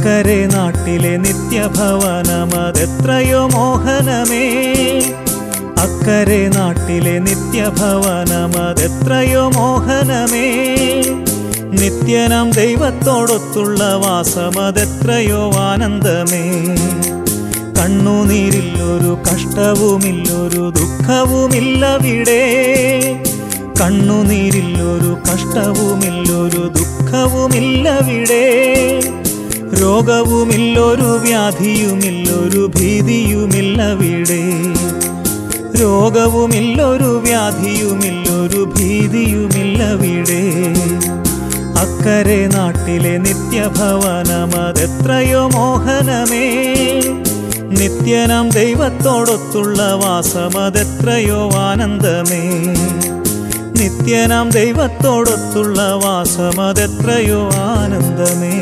അക്കരെ നാട്ടിലെ നിത്യഭവനമതെത്രയോ മോഹനമേ അക്കരെ നാട്ടിലെ നിത്യഭവനമതെത്രയോ മോഹനമേ നിത്യനാം ദൈവത്തോടൊത്തുള്ള വാസമതെത്രയോ ആനന്ദമേ കണ്ണുനീരില്ലൊരു കഷ്ടവുമില്ലൊരു ദുഃഖവുമില്ലവിടെ കണ്ണുനീരില്ലൊരു കഷ്ടവുമില്ലൊരു ദുഃഖവുമില്ലവിടെ രോഗവുമില്ലൊരു വ്യാധിയുമില്ലൊരു ഭീതിയുമില്ലവിടെ രോഗവുമില്ലൊരു വ്യാധിയുമില്ലൊരു ഭീതിയുമില്ലവിടെ അക്കരെ നാട്ടിലെ നിത്യഭവനമതെത്രയോ മോഹനമേ നിത്യനാം ദൈവത്തോടൊത്തുള്ള വാസമതെത്രയോ ആനന്ദമേ നിത്യനാം ദൈവത്തോടൊത്തുള്ള വാസമതെത്രയോ ആനന്ദമേ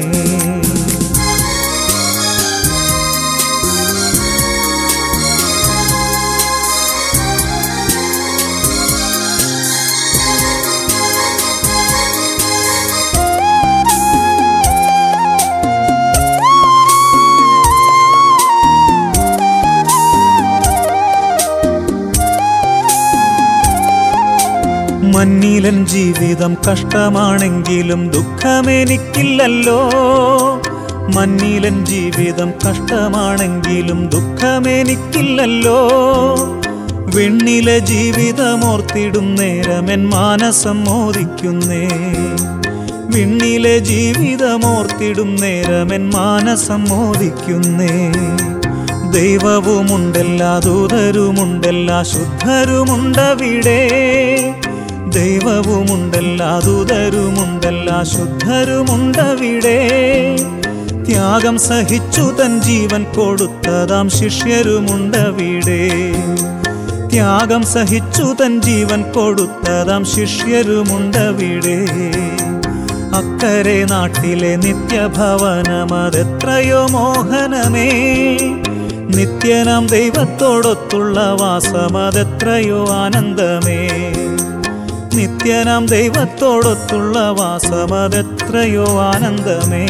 മഞ്ഞിലൻ ജീവിതം കഷ്ടമാണെങ്കിലും ദുഃഖമെനിക്കില്ലല്ലോ മഞ്ഞിലൻ ജീവിതം കഷ്ടമാണെങ്കിലും ദുഃഖമെനിക്കില്ലല്ലോ വെണ്ണിലെ ജീവിതമോർത്തിടും നേരമെൻ മാനസം മോദിക്കുന്നേ വിണ്ണിലെ ജീവിതമോർത്തിടും നേരമെൻ മാനസം മോദിക്കുന്നേ ദൈവവുമുണ്ടെല്ലാ ദൂതരുമുണ്ടെല്ലാ ശുദ്ധരുമുണ്ടവിടെ ദൈവവുമുണ്ടെല്ലാ ദൂതരുമുണ്ടെല്ലാ ശുദ്ധരുമുണ്ടവിടെ ത്യാഗം സഹിച്ചു തൻ ജീവൻ കൊടുത്തതാം ശിഷ്യരുമുണ്ടവിടെ ത്യാഗം സഹിച്ചു തൻ ജീവൻ കൊടുത്തതാം ശിഷ്യരുമുണ്ടവിടെ അക്കരെ നാട്ടിലെ നിത്യഭവനമതെത്രയോ മോഹനമേ നിത്യനാം ദൈവത്തോടൊത്തുള്ള വാസമതെത്രയോ ആനന്ദമേ നിത്യനാം ദൈവത്തോടൊത്തുള്ള വാസമതെത്രയോ ആനന്ദമേ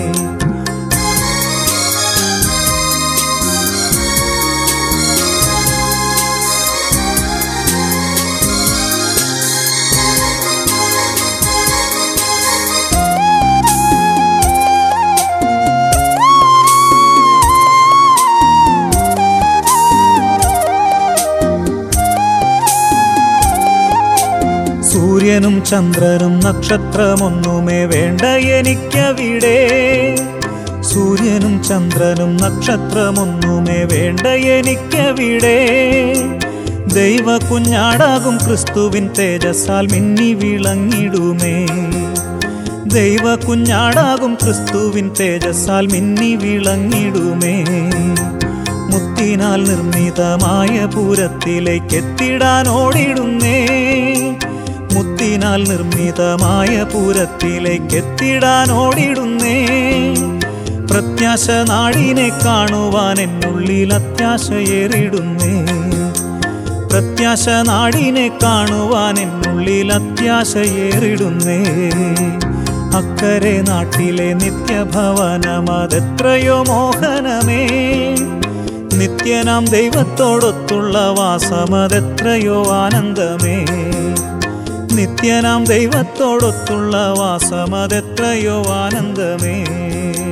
സൂര്യനും ചന്ദ്രനും നക്ഷത്രമൊന്നുമേ വേണ്ട എനിക്കവിടെ സൂര്യനും ചന്ദ്രനും നക്ഷത്രമൊന്നുമേ വേണ്ട എനിക്കവിടെ ദൈവ കുഞ്ഞാടാകും ക്രിസ്തുവിൻ തേജസ്സാൽ മിന്നി വിളങ്ങിടുമേ ദൈവ കുഞ്ഞാടാകും ക്രിസ്തുവിൻ തേജസ്സാൽ മിന്നി വിളങ്ങിടുമേ മുത്തിനാൽ നിർമ്മിതമായ പൂരത്തിലേക്ക് എത്തിടാൻ ഓടിടുന്നേ മുത്തിനാൽ നിർമ്മിതമായ പൂരത്തിലേക്ക് എത്തിടാൻ ഓടിടുന്നേ പ്രത്യാശ നാടിനെ കാണുവാൻ എന്നുള്ളിൽ അത്യാശയേറിടുന്നേ പ്രത്യാശ നാടിനെ കാണുവാൻ എന്നുള്ളിൽ അത്യാശയേറിടുന്നേ അക്കരെ നാട്ടിലെ നിത്യഭവനമതെത്രയോ മോഹനമേ നിത്യനാം ദൈവത്തോടൊത്തുള്ള വാസമതെത്രയോ ആനന്ദമേ നിത്യനാം ദൈവത്തോടൊത്തുള്ള വാസമതെത്രയോ ആനന്ദമേ